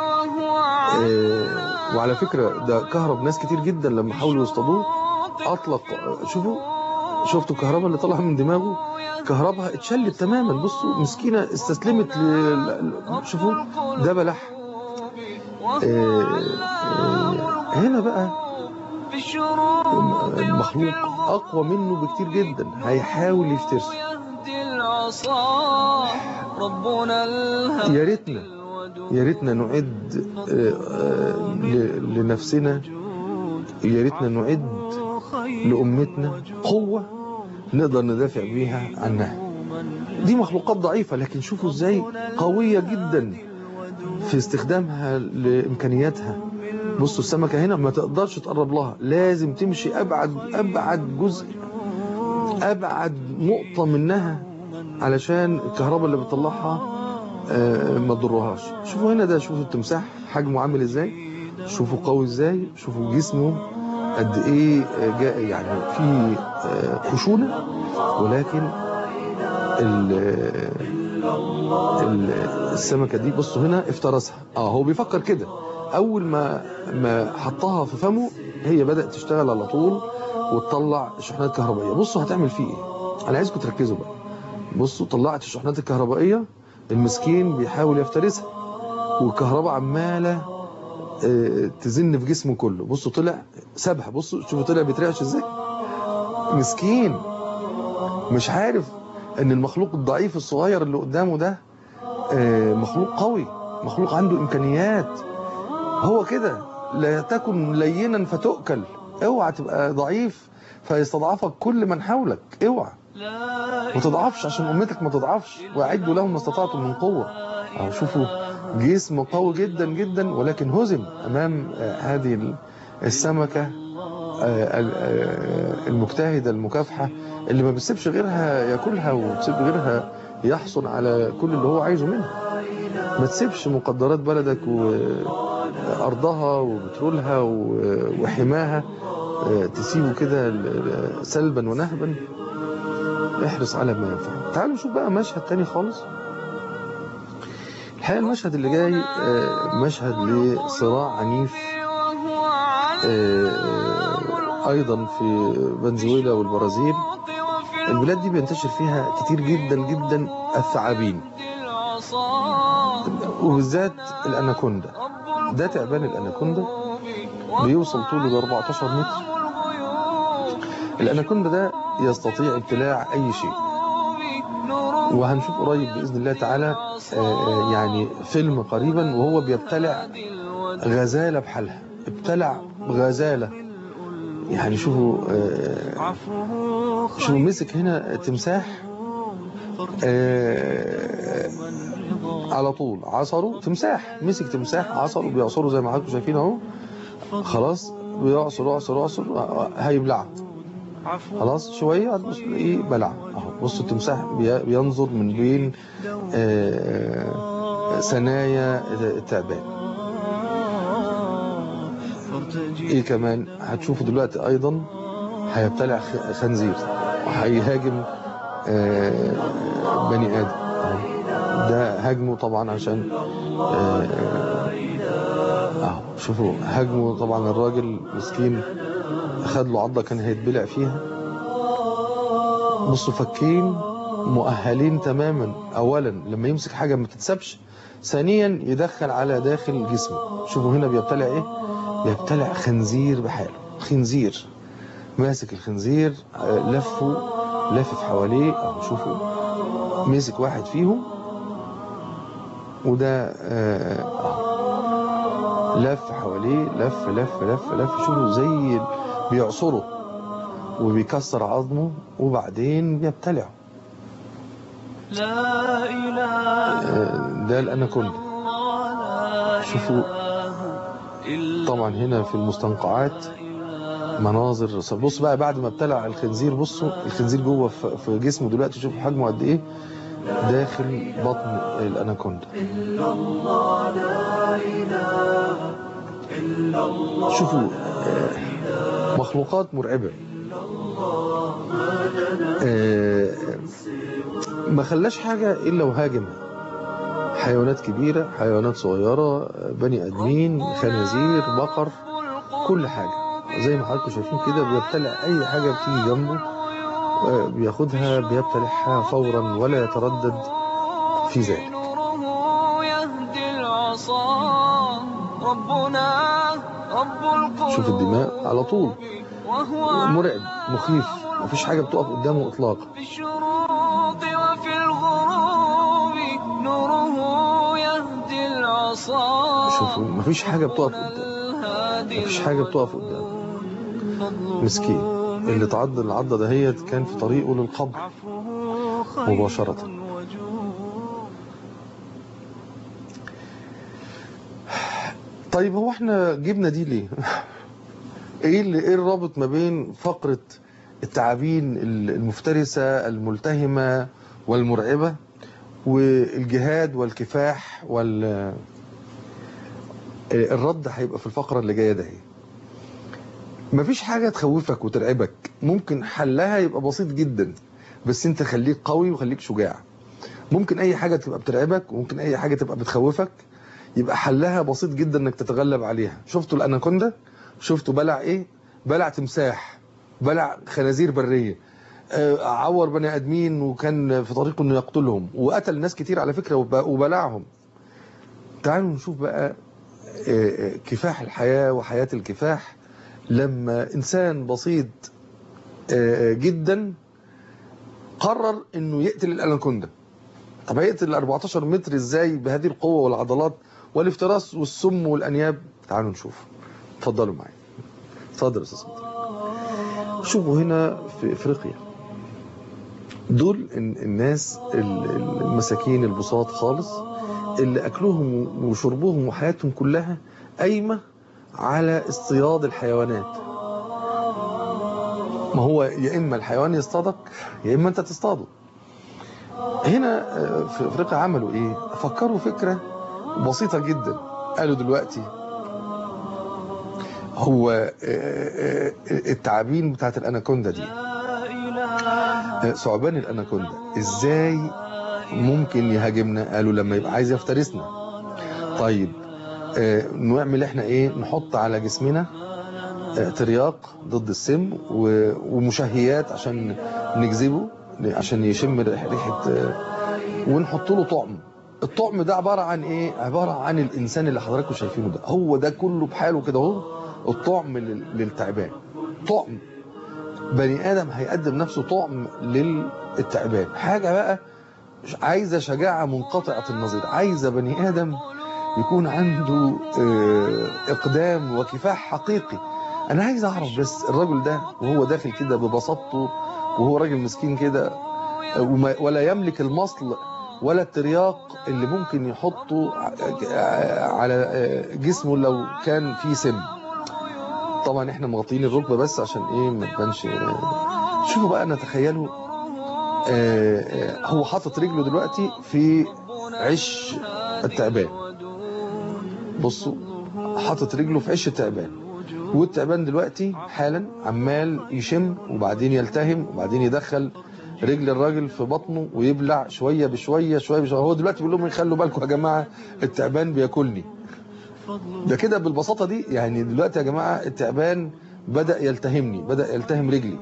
آه وعلى فكرة ده كهرب ناس كتير جدا لما حاولوا يصطادوه أطلق شوفوا شفتوا الكهرباء اللي طالعه من دماغه كهربها اتشلت تماما بصوا مسكينه استسلمت ل... ل- شوفوا ده بلح آه، آه، هنا بقى المخلوق اقوى منه بكتير جدا هيحاول يفترسه ربنا يا ريتنا يا ريتنا نعد آه، آه، ل- لنفسنا يا ريتنا نعد لأمتنا قوة نقدر ندافع بيها عنها دي مخلوقات ضعيفة لكن شوفوا ازاي قوية جدا في استخدامها لإمكانياتها بصوا السمكة هنا ما تقدرش تقرب لها لازم تمشي أبعد أبعد جزء أبعد نقطة منها علشان الكهرباء اللي بتطلعها آه، ما تضرهاش شوفوا هنا ده شوفوا التمساح حجمه عامل ازاي شوفوا قوي ازاي شوفوا جسمه قد ايه آه، جا- يعني في آه، خشونة ولكن ال ال السمكة دي بصوا هنا افترسها اه هو بيفكر كده اول ما ما حطها في فمه هي بدأت تشتغل على طول وتطلع شحنات كهربائية بصوا هتعمل فيه ايه انا عايزكم تركزوا بقى بصوا طلعت الشحنات الكهربائية المسكين بيحاول يفترسها والكهرباء عمالة آه، تزن في جسمه كله بصوا طلع سابها بصوا شوفوا طلع بيترعش ازاي مسكين مش عارف ان المخلوق الضعيف الصغير اللي قدامه ده آه، مخلوق قوي مخلوق عنده امكانيات هو كده لا تكن لينا فتؤكل اوعى تبقى ضعيف فيستضعفك كل من حولك اوعى ما تضعفش عشان امتك ما تضعفش واعدوا لهم ما استطعتم من قوه أو شوفوا جسم قوي جدا جدا ولكن هزم امام آه، هذه ال- السمكه آه، ال- آه، المجتهده المكافحه اللي ما بتسيبش غيرها ياكلها وبتسيب غيرها يحصل على كل اللي هو عايزه منها ما تسيبش مقدرات بلدك وارضها وبترولها و- وحماها آه، تسيبه كده ل- سلبا ونهبا احرص على ما ينفعك تعالوا نشوف بقى مشهد تاني خالص الحقيقة المشهد اللي جاي آه، مشهد لصراع عنيف آه، آه، أيضا في فنزويلا والبرازيل البلاد دي بينتشر فيها كتير جدا جدا الثعابين وبالذات الأناكوندا ده تعبان الأناكوندا بيوصل طوله ل 14 متر الأناكوندا ده يستطيع ابتلاع أي شيء وهنشوف قريب بإذن الله تعالى آه، آه، يعني فيلم قريبا وهو بيبتلع غزالة بحالها ابتلع غزالة يعني شوفوا آه، شوفوا مسك هنا تمساح آه، على طول عصره تمساح مسك تمساح عصره بيعصره زي ما حضراتكم شايفين اهو خلاص بيعصر يعصر يعصر آه، هيبلعه خلاص شوية هتبص ايه بلع اهو بصوا التمساح بي- بينظر من بين آه، ثنايا التعبان ايه كمان هتشوفوا دلوقتي ايضا هيبتلع خ- خنزير وهيهاجم آه، بني ادم اهو ده هاجمه طبعا عشان آه، اهو شوفوا هاجمه طبعا الراجل مسكين خد له عضه كان هيتبلع فيها بصوا فكين مؤهلين تماما اولا لما يمسك حاجه ما تتسابش ثانيا يدخل على داخل جسمه شوفوا هنا بيبتلع ايه بيبتلع خنزير بحاله خنزير ماسك الخنزير آه، لفه لافف حواليه اهو شوفوا مسك واحد فيهم وده آه، اهو لف حواليه لف لف لف لف شوفوا زي ال- بيعصره وبيكسر عظمه وبعدين بيبتلعه لا إله آه، ده الاناكوندا شوفوا طبعا هنا في المستنقعات مناظر بص بقى بعد ما ابتلع الخنزير بصوا الخنزير جوه في في جسمه دلوقتي شوفوا حجمه قد ايه داخل بطن الاناكوندا شوفوا آه، مخلوقات مرعبة آه، ما خلاش حاجة إلا وهاجمها حيوانات كبيرة حيوانات صغيرة آه، بني آدمين خنازير بقر كل حاجة زي ما حضراتكم شايفين كده بيبتلع أي حاجة بتيجي جنبه آه، بياخدها بيبتلعها فورا ولا يتردد في ذلك نوره يهدي العصا ربنا رب القلوب شوف الدماء على طول وهو مرعب مخيف مفيش حاجة بتقف قدامه إطلاقا في الشروق وفي الغروب نوره يهدي العصا شوفوا مفيش حاجة بتقف قدامه مفيش حاجة بتقف قدامه مسكين اللي تعض العضة دهيت كان في طريقه للقبر مباشرة طيب هو احنا جبنا دي ليه؟ ايه اللي ايه الرابط ما بين فقرة التعابين المفترسة الملتهمة والمرعبة والجهاد والكفاح وال الرد هيبقى في الفقرة اللي جاية ده مفيش حاجة تخوفك وترعبك ممكن حلها يبقى بسيط جدا بس انت خليك قوي وخليك شجاع ممكن اي حاجة تبقى بترعبك وممكن اي حاجة تبقى بتخوفك يبقى حلها بسيط جدا انك تتغلب عليها شفتوا الاناكوندا شفتوا بلع ايه بلع تمساح بلع خنازير برية آه، عور بني ادمين وكان في طريقه انه يقتلهم وقتل ناس كتير على فكرة وب- وبلعهم تعالوا نشوف بقى آه، آه، كفاح الحياة وحياة الكفاح لما انسان بسيط آه، جدا قرر انه يقتل الاناكوندا طب هيقتل ال 14 متر ازاي بهذه القوة والعضلات والافتراس والسم والانياب تعالوا نشوف اتفضلوا معايا اتفضل يا استاذ مدحت. شوفوا هنا في افريقيا دول ال- الناس ال- ال- المساكين البساط خالص اللي اكلهم وشربهم وحياتهم كلها قايمه على اصطياد الحيوانات ما هو يا اما الحيوان يصطادك يا اما انت تصطاده هنا آه، في افريقيا عملوا ايه فكروا فكره بسيطه جدا قالوا دلوقتي هو آه، آه، التعابين بتاعت الاناكوندا دي آه، ثعبان الاناكوندا ازاي ممكن يهاجمنا قالوا لما يبقى عايز يفترسنا طيب آه، نعمل احنا ايه نحط على جسمنا آه، ترياق ضد السم و- ومشهيات عشان نجذبه عشان يشم ريح- ريحه آه، ونحط له طعم الطعم ده عباره عن ايه عباره عن الانسان اللي حضراتكم شايفينه ده هو ده كله بحاله كده اهو الطعم لل- للتعبان طعم بني ادم هيقدم نفسه طعم للتعبان حاجه بقى عايزه شجاعه منقطعه النظير عايزه بني ادم يكون عنده آه، اقدام وكفاح حقيقي انا عايز اعرف بس الراجل ده وهو داخل كده ببساطته وهو راجل مسكين كده آه، وما- ولا يملك المصل ولا الترياق اللي ممكن يحطه ع- على آه، جسمه لو كان فيه سم طبعا احنا مغطيين الركبه بس عشان ايه ما تبانش آه، شوفوا بقى نتخيلوا آه، آه، هو حاطط رجله دلوقتي في عش التعبان بصوا حاطط رجله في عش التعبان والتعبان دلوقتي حالا عمال يشم وبعدين يلتهم وبعدين يدخل رجل الراجل في بطنه ويبلع شويه بشويه شويه بشويه هو دلوقتي بيقول لهم خلوا بالكم يا جماعه التعبان بياكلني ده كده بالبساطه دي يعني دلوقتي يا جماعه التعبان بدا يلتهمني بدا يلتهم رجلي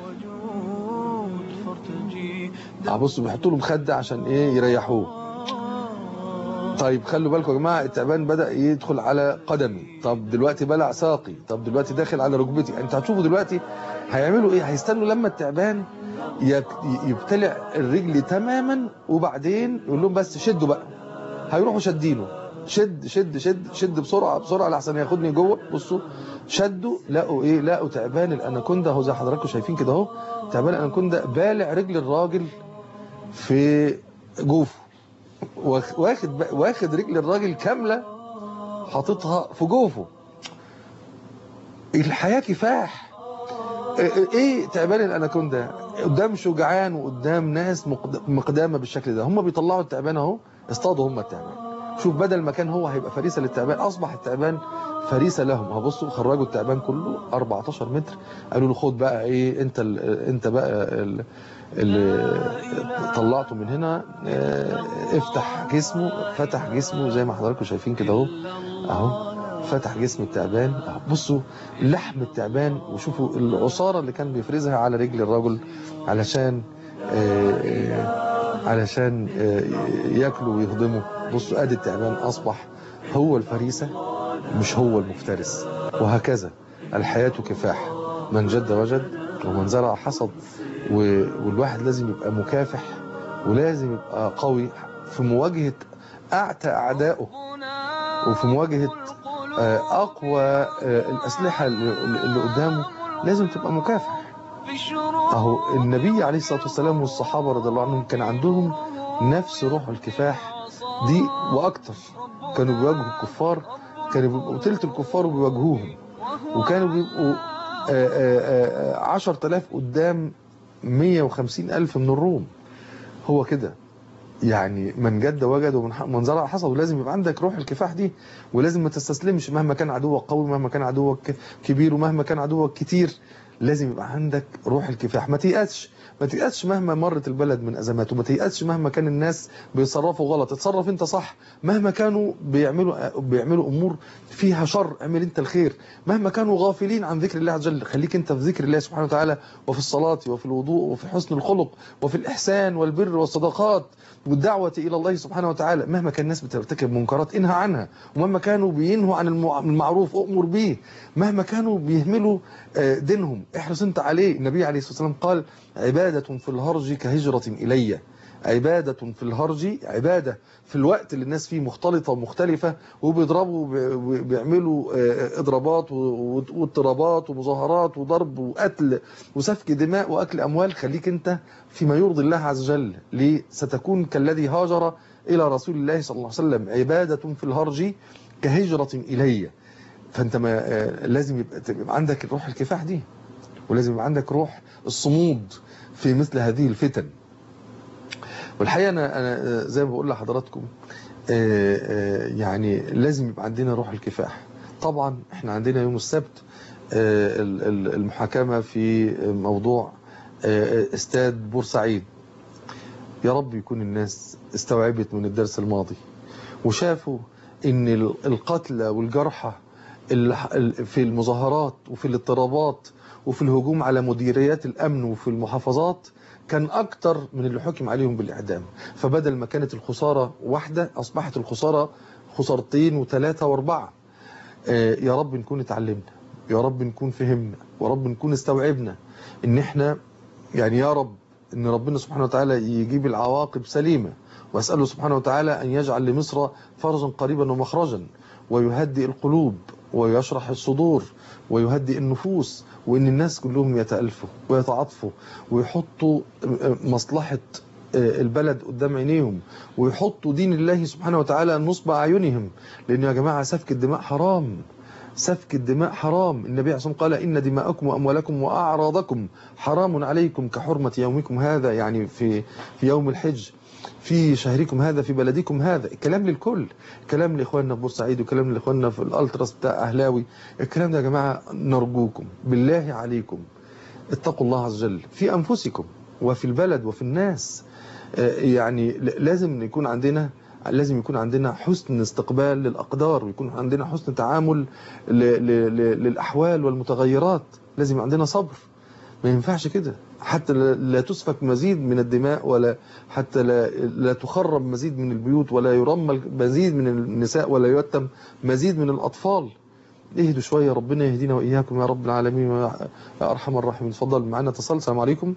اه بصوا بيحطوا له مخده عشان ايه يريحوه طيب خلوا بالكم يا جماعه التعبان بدا يدخل على قدمي طب دلوقتي بلع ساقي طب دلوقتي داخل على ركبتي انت هتشوفوا دلوقتي هيعملوا ايه هيستنوا لما التعبان يك- يبتلع الرجل تماما وبعدين يقول لهم بس شدوا بقى هيروحوا شدينه شد شد شد شد بسرعه بسرعه لحسن ياخدني جوه بصوا شدوا لقوا ايه لقوا تعبان الاناكوندا اهو زي حضراتكم شايفين كده اهو تعبان الاناكوندا بالع رجل الراجل في جوفه واخ- واخد بق- واخد رجل الراجل كامله حاططها في جوفه الحياه كفاح إيه- ايه تعبان الاناكوندا قدام شجعان وقدام ناس مقد- مقدامه بالشكل ده هم بيطلعوا التعبان اهو اصطادوا هم التعبان شوف بدل ما كان هو هيبقى فريسه للتعبان اصبح التعبان فريسه لهم هبصوا خرجوا التعبان كله 14 متر قالوا له خد بقى ايه انت ال انت بقى ال- اللي طلعته من هنا اه، افتح جسمه فتح جسمه زي ما حضراتكم شايفين كده اهو اهو فتح جسم التعبان بصوا لحم التعبان وشوفوا العصارة اللي كان بيفرزها على رجل الرجل علشان آه، آه، علشان آه، ياكلوا ويهضموا بصوا ادي التعبان اصبح هو الفريسة مش هو المفترس وهكذا الحياة كفاح من جد وجد ومن زرع حصد و- والواحد لازم يبقى مكافح ولازم يبقى قوي في مواجهة أعتى أعدائه وفي مواجهة آه، أقوى آه، الأسلحة اللي اللي قدامه لازم تبقى مكافح أهو النبي عليه الصلاة والسلام والصحابة رضي الله عنهم كان عندهم نفس روح الكفاح دي وأكتر كانوا بيواجهوا الكفار كانوا بيبقوا تلت الكفار وبيواجهوهم وكانوا بيبقوا آه، آه، آه، عشر تلاف قدام مية وخمسين ألف من الروم هو كده يعني من جد وجد ومن ح- من زرع حصد ولازم يبقى عندك روح الكفاح دي ولازم ما تستسلمش مهما كان عدوك قوي مهما كان عدوك كبير ومهما كان عدوك كتير لازم يبقى عندك روح الكفاح ما تيأسش ما تيأسش مهما مرت البلد من أزمات وما تيأسش مهما كان الناس بيتصرفوا غلط اتصرف انت صح مهما كانوا بيعملوا بيعملوا أمور فيها شر اعمل انت الخير مهما كانوا غافلين عن ذكر الله عز وجل خليك انت في ذكر الله سبحانه وتعالى وفي الصلاة وفي الوضوء وفي حسن الخلق وفي الإحسان والبر والصدقات والدعوة إلى الله سبحانه وتعالى مهما كان الناس بترتكب منكرات انهى عنها ومهما كانوا بينهوا عن المع- المعروف أؤمر به مهما كانوا بيهملوا آه، دينهم احرص انت عليه النبي عليه الصلاة والسلام قال عبادة في الهرج كهجرة إلي عبادة في الهرج عبادة في الوقت اللي الناس فيه مختلطة ومختلفة وبيضربوا وبي- وبيعملوا آه، إضرابات و- واضطرابات ومظاهرات وضرب وقتل وسفك دماء وأكل أموال خليك أنت فيما يرضي الله عز وجل ليه ستكون كالذي هاجر إلى رسول الله صلى الله عليه وسلم عبادة في الهرج كهجرة إلي فأنت ما آه، لازم يبقى تبقى عندك روح الكفاح دي ولازم يبقى عندك روح الصمود في مثل هذه الفتن والحقيقة أنا, أنا زي ما بقول لحضراتكم آه، آه، يعني لازم يبقى عندنا روح الكفاح طبعا احنا عندنا يوم السبت آه، ال- ال- المحاكمة في موضوع آه، استاد بورسعيد يا رب يكون الناس استوعبت من الدرس الماضي وشافوا ان ال- القتلى والجرحى ال- ال- في المظاهرات وفي الاضطرابات وفي الهجوم على مديريات الامن وفي المحافظات كان اكتر من اللي حكم عليهم بالاعدام فبدل ما كانت الخساره واحده اصبحت الخساره خسارتين وثلاثه واربعه آه، يا رب نكون اتعلمنا يا رب نكون فهمنا ورب نكون استوعبنا ان احنا يعني يا رب ان ربنا سبحانه وتعالى يجيب العواقب سليمة واسأله سبحانه وتعالى ان يجعل لمصر فرجا قريبا ومخرجا ويهدئ القلوب ويشرح الصدور ويهدئ النفوس وان الناس كلهم يتألفوا ويتعاطفوا ويحطوا مصلحة البلد قدام عينيهم ويحطوا دين الله سبحانه وتعالى نصب أعينهم لأن يا جماعة سفك الدماء حرام سفك الدماء حرام النبي عليه الصلاة والسلام قال إن دماءكم وأموالكم وأعراضكم حرام عليكم كحرمة يومكم هذا يعني في في يوم الحج في شهركم هذا في بلدكم هذا الكلام للكل الكلام لإخواننا في بورسعيد وكلام لإخواننا في الألتراس بتاع أهلاوي الكلام ده يا جماعة نرجوكم بالله عليكم اتقوا الله عز وجل في أنفسكم وفي البلد وفي الناس آه، يعني ل- لازم يكون عندنا لازم يكون عندنا حسن استقبال للأقدار ويكون عندنا حسن تعامل ل- ل- ل- للأحوال والمتغيرات لازم يبقى عندنا صبر ما ينفعش كده حتى لا لا تسفك مزيد من الدماء ولا حتى لا, لا تخرب مزيد من البيوت ولا يرمل مزيد من النساء ولا يتم مزيد من الأطفال اهدوا شوية ربنا يهدينا وإياكم يا رب العالمين ويا يا أرحم الراحمين اتفضل معنا اتصال السلام عليكم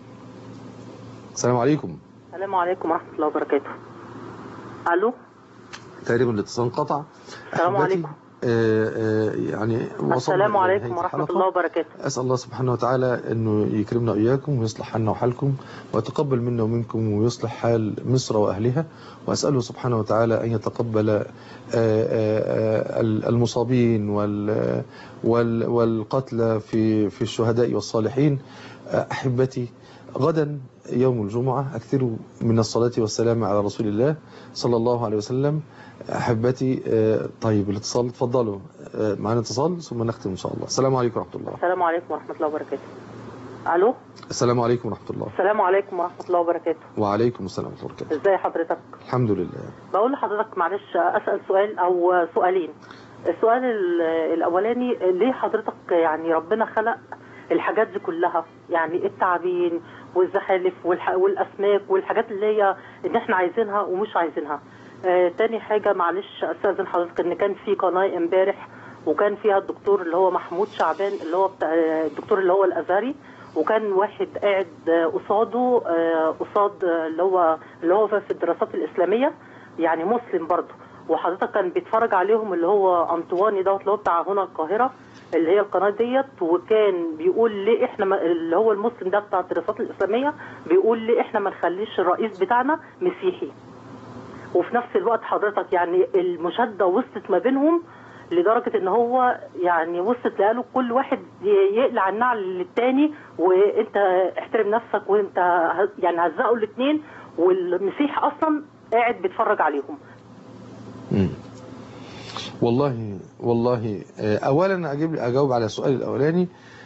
السلام عليكم السلام عليكم ورحمة الله وبركاته ألو تقريبا الاتصال انقطع السلام أحبتي، عليكم. آه، آه، يعني وصلنا السلام إلى عليكم نهاية ورحمة الحلقة. الله وبركاته أسأل الله سبحانه وتعالى أنه يكرمنا وإياكم ويصلح حالنا وحالكم ويتقبل منا ومنكم ويصلح حال مصر وأهلها وأسأله سبحانه وتعالى أن يتقبل آه، آه، آه، المصابين وال- وال- والقتلى في في الشهداء والصالحين آه، أحبتي غدا يوم الجمعة أكثروا من الصلاة والسلام على رسول الله صلى الله عليه وسلم أحبتي آه، طيب الاتصال اتفضلوا آه، معنا اتصال ثم نختم إن شاء الله السلام عليكم ورحمة الله السلام عليكم ورحمة الله وبركاته ألو السلام عليكم ورحمة الله السلام عليكم ورحمة الله وبركاته وعليكم السلام ورحمة الله وبركاته ازاي حضرتك الحمد لله بقول لحضرتك معلش أسأل سؤال أو سؤالين السؤال ال- الاولاني ليه حضرتك يعني ربنا خلق الحاجات دي كلها يعني التعابين والزحالف والح... والاسماك والحاجات اللي هي ان احنا عايزينها ومش عايزينها آه تاني حاجه معلش استاذن حضرتك ان كان في قناه امبارح وكان فيها الدكتور اللي هو محمود شعبان اللي هو بتاع الدكتور اللي هو الازهري وكان واحد قاعد آه، قصاده آه، قصاد آه، اللي هو اللي هو في الدراسات الاسلاميه يعني مسلم برضه وحضرتك كان بيتفرج عليهم اللي هو انطواني دوت اللي هو بتاع هنا القاهره اللي هي القناه ديت وكان بيقول ليه احنا ما اللي هو المسلم ده بتاع الدراسات الاسلاميه بيقول ليه احنا ما نخليش الرئيس بتاعنا مسيحي وفي نفس الوقت حضرتك يعني المشاده وصلت ما بينهم لدرجه ان هو يعني وصلت لقاله كل واحد ي- يقلع النعل للتاني وانت احترم نفسك وانت ه- يعني هزقوا الاثنين والمسيح اصلا قاعد بيتفرج عليهم مم. والله والله آه، اولا اجيب اجاوب على السؤال الاولاني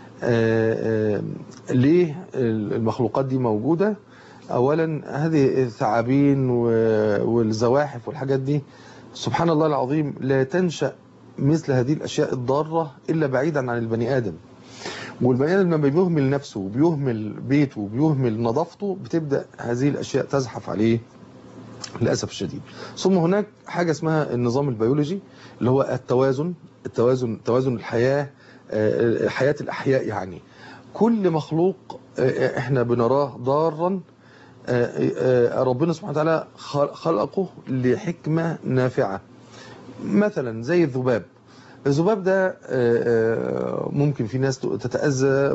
آه، آه، ليه المخلوقات دي موجوده اولا هذه الثعابين و- والزواحف والحاجات دي سبحان الله العظيم لا تنشا مثل هذه الاشياء الضاره الا بعيدا عن البني ادم والبني ادم لما بيهمل نفسه وبيهمل بيته وبيهمل نظافته بتبدا هذه الاشياء تزحف عليه للاسف الشديد ثم هناك حاجه اسمها النظام البيولوجي اللي هو التوازن التوازن توازن الحياه آه، حياه الاحياء يعني كل مخلوق آه، احنا بنراه ضارا آه، آه، ربنا سبحانه وتعالى خل- خلقه لحكمه نافعه مثلا زي الذباب الذباب ده آه، آه، ممكن في ناس تتأذى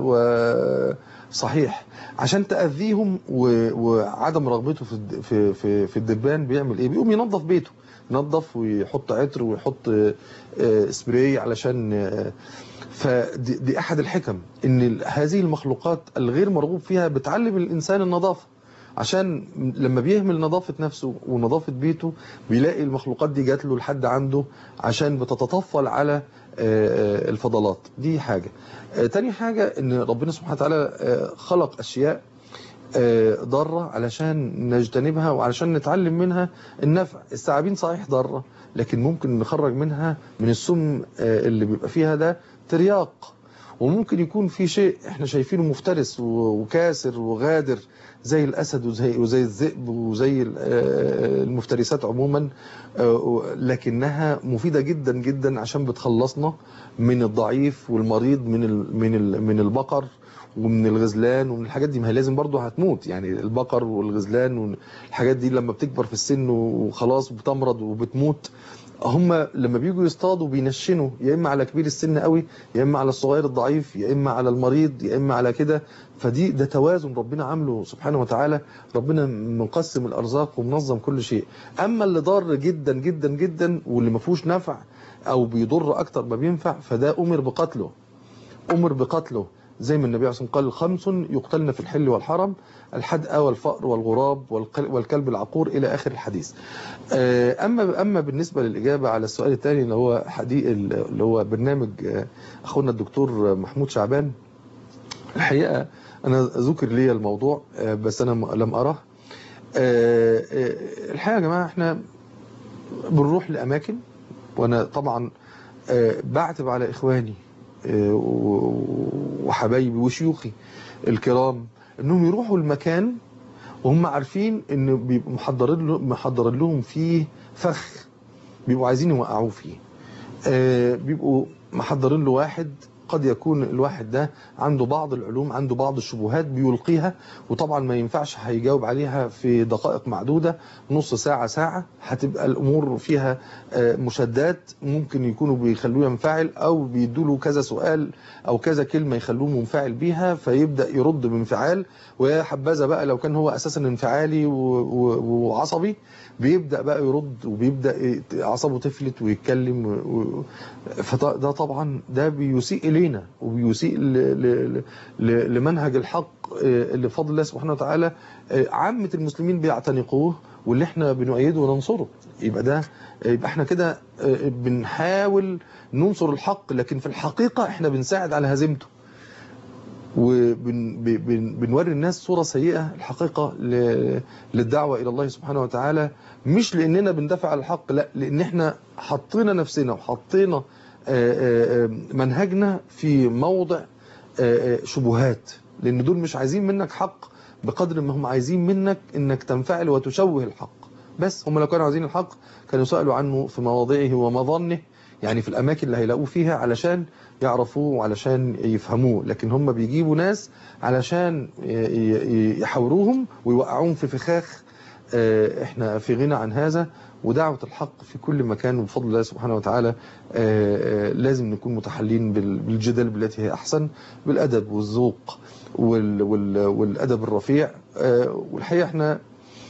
وصحيح عشان تأذيهم و- وعدم رغبته في الد- في في في الدبان بيعمل ايه بيقوم ينظف بيته ينظف ويحط عطر ويحط آه، آه، سبراي علشان آه، فدي دي احد الحكم ان ال- هذه المخلوقات الغير مرغوب فيها بتعلم الانسان النظافه عشان لما بيهمل نظافة نفسه ونظافة بيته بيلاقي المخلوقات دي جات له لحد عنده عشان بتتطفل على آه، آه، الفضلات دي حاجة آه، تاني حاجة ان ربنا سبحانه وتعالى آه، خلق اشياء آه، ضارة علشان نجتنبها وعلشان نتعلم منها النفع الثعابين صحيح ضارة لكن ممكن نخرج منها من السم آه، اللي بيبقى فيها ده ترياق وممكن يكون في شيء احنا شايفينه مفترس و- وكاسر وغادر زي الاسد وزي وزي الذئب وزي ال- آه، المفترسات عموما آه، و- لكنها مفيده جدا جدا عشان بتخلصنا من الضعيف والمريض من ال من ال من البقر ومن الغزلان ومن الحاجات دي ما هي لازم برضه هتموت يعني البقر والغزلان والحاجات دي لما بتكبر في السن وخلاص بتمرض وبتموت هم لما بيجوا يصطادوا بينشنوا يا اما على كبير السن قوي يا اما على الصغير الضعيف يا اما على المريض يا اما على كده فدي ده توازن ربنا عامله سبحانه وتعالى ربنا مقسم الارزاق ومنظم كل شيء اما اللي ضار جدا جدا جدا واللي ما فيهوش نفع او بيضر اكتر ما بينفع فده امر بقتله امر بقتله زي ما النبي عليه الصلاه والسلام قال خمس يقتلن في الحل والحرم الحدأ والفأر والغراب والقل- والكلب العقور إلى آخر الحديث آه، أما أما بالنسبة للإجابة على السؤال الثاني اللي هو حديث اللي هو برنامج آه، أخونا الدكتور محمود شعبان الحقيقة أنا ذكر لي الموضوع آه، بس أنا م- لم أراه آه، آه، الحقيقة يا جماعة احنا بنروح لأماكن وأنا طبعا آه، بعتب على إخواني آه، و- وحبايبي وشيوخي الكرام انهم يروحوا المكان وهم عارفين ان بيبقوا محضرين له محضرين لهم فيه فخ بيبقوا عايزين يوقعوه فيه آه، بيبقوا محضرين له واحد قد يكون الواحد ده عنده بعض العلوم عنده بعض الشبهات بيلقيها وطبعا ما ينفعش هيجاوب عليها في دقائق معدودة نص ساعة ساعة هتبقى الأمور فيها آه، مشادات ممكن يكونوا بيخلوه ينفعل أو بيدوا له كذا سؤال أو كذا كلمة يخلوه منفعل بيها فيبدأ يرد بانفعال ويا حبذا بقى لو كان هو أساسا انفعالي و- و- وعصبي بيبدأ بقى يرد وبيبدأ ي- أعصابه تفلت ويتكلم و... و... فده طبعا ده بيسيء إلينا وبيسيء ل... ل... ل... لمنهج الحق آه، اللي بفضل الله سبحانه وتعالى آه، عامة المسلمين بيعتنقوه واللي احنا بنؤيده وننصره يبقى ده يبقى احنا كده آه، بنحاول ننصر الحق لكن في الحقيقة احنا بنساعد على هزيمته وبنوري الناس صورة سيئة الحقيقة ل- للدعوة إلى الله سبحانه وتعالى مش لأننا بندافع عن الحق لا لأن احنا حطينا نفسنا وحطينا آه، آه، آه، منهجنا في موضع آه، آه، شبهات لأن دول مش عايزين منك حق بقدر ما هم عايزين منك انك تنفعل وتشوه الحق بس هم لو كانوا عايزين الحق كانوا سألوا عنه في مواضعه ومظنه يعني في الأماكن اللي هيلاقوه فيها علشان يعرفوه وعلشان يفهموه لكن هم بيجيبوا ناس علشان ي- ي- يحاوروهم ويوقعوهم في فخاخ آه، احنا في غنى عن هذا ودعوة الحق في كل مكان بفضل الله سبحانه وتعالى آه، آه، لازم نكون متحلين بال- بالجدل بالتي هي أحسن بالأدب والذوق وال- وال- والأدب الرفيع آه، والحقيقة احنا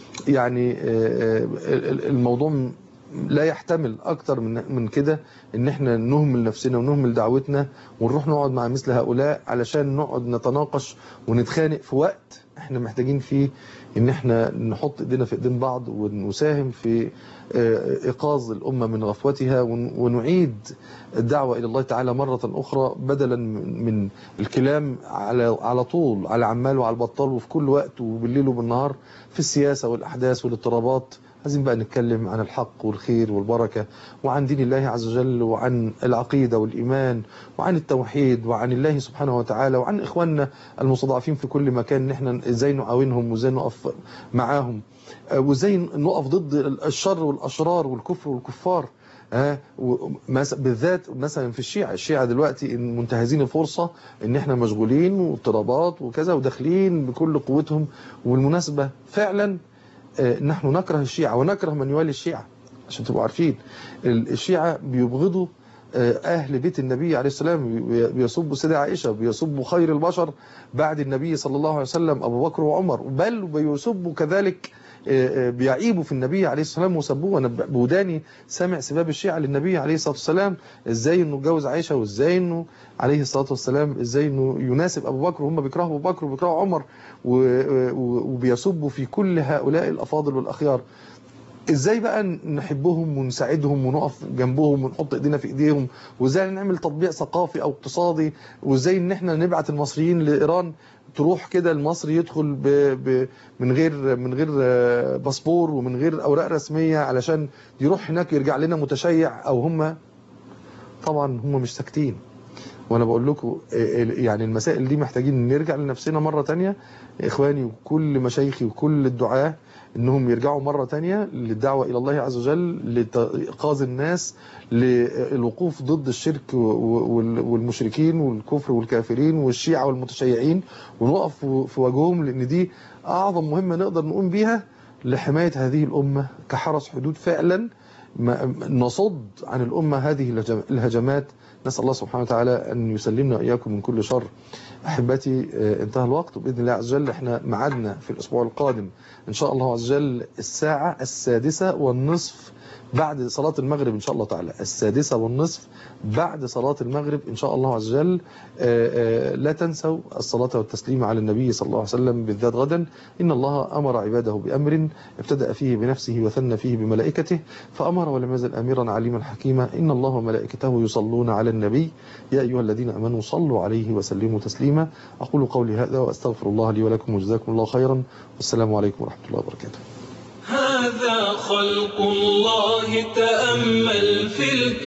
يعني آه، آه، الموضوع م- لا يحتمل اكتر من من كده ان احنا نهمل نفسنا ونهمل دعوتنا ونروح نقعد مع مثل هؤلاء علشان نقعد نتناقش ونتخانق في وقت احنا محتاجين فيه ان احنا نحط ايدينا في ايدين بعض ونساهم في آه، ايقاظ الامه من غفوتها ون- ونعيد الدعوه الى الله تعالى مره اخرى بدلا من من الكلام على على طول على عمال وعلى البطال وفي كل وقت وبالليل وبالنهار في السياسه والاحداث والاضطرابات عايزين بقى نتكلم عن الحق والخير والبركة وعن دين الله عز وجل وعن العقيدة والإيمان وعن التوحيد وعن الله سبحانه وتعالى وعن إخواننا المستضعفين في كل مكان إن احنا إزاي نعاونهم وإزاي نقف معاهم آه، وإزاي نقف ضد الشر والأشرار والكفر والكفار آه، ومس- بالذات مثلا في الشيعة الشيعة دلوقتي إن منتهزين الفرصة ان احنا مشغولين واضطرابات وكذا وداخلين بكل قوتهم والمناسبة فعلا آه، نحن نكره الشيعة ونكره من يوالي الشيعة عشان تبقوا عارفين ال- الشيعة بيبغضوا آه، أهل بيت النبي عليه السلام بي- بيسبوا سيدة عائشة بيسبوا خير البشر بعد النبي صلى الله عليه وسلم أبو بكر وعمر بل بيسبوا كذلك آه، آه، بيعيبوا في النبي عليه السلام وسبوه أنا ب- بوداني سامع سباب الشيعة للنبي عليه الصلاة والسلام إزاي إنه اتجوز عائشة وإزاي إنه عليه الصلاة والسلام إزاي إنه يناسب أبو بكر وهم بيكرهوا أبو بكر وبيكرهوا عمر و- و- وبيسبوا في كل هؤلاء الأفاضل والأخيار ازاي بقى نحبهم ونساعدهم ونقف جنبهم ونحط ايدينا في ايديهم وازاي نعمل تطبيع ثقافي او اقتصادي وازاي ان احنا نبعت المصريين لايران تروح كده المصري يدخل ب... ب... من غير من غير آه، باسبور ومن غير اوراق رسميه علشان يروح هناك يرجع لنا متشيع او هم طبعا هم مش ساكتين وانا بقول لكم آه، يعني المسائل دي محتاجين نرجع لنفسنا مره تانية اخواني وكل مشايخي وكل الدعاه انهم يرجعوا مرة تانية للدعوة الى الله عز وجل لإيقاظ الناس للوقوف ضد الشرك وال- والمشركين والكفر والكافرين والشيعة والمتشيعين ونقف في وجههم لان دي اعظم مهمة نقدر نقوم بيها لحماية هذه الامة كحرس حدود فعلا ما- نصد عن الامة هذه الهجم- الهجمات نسأل الله سبحانه وتعالى أن يسلمنا وإياكم من كل شر أحبتي آه، انتهى الوقت وبإذن الله عز وجل احنا معادنا في الأسبوع القادم إن شاء الله عز وجل الساعة السادسة والنصف بعد صلاة المغرب إن شاء الله تعالى السادسة والنصف بعد صلاة المغرب إن شاء الله عز وجل آه، آه، لا تنسوا الصلاة والتسليم على النبي صلى الله عليه وسلم بالذات غدا إن الله أمر عباده بأمر ابتدأ فيه بنفسه وثنى فيه بملائكته فأمر ولم يزل أميرا عليما حكيما إن الله وملائكته يصلون على النبي يا أيها الذين أمنوا صلوا عليه وسلموا تسليما أقول قولي هذا وأستغفر الله لي ولكم وجزاكم الله خيرا والسلام عليكم ورحمة الله وبركاته هذا خلق الله تأمل في الكون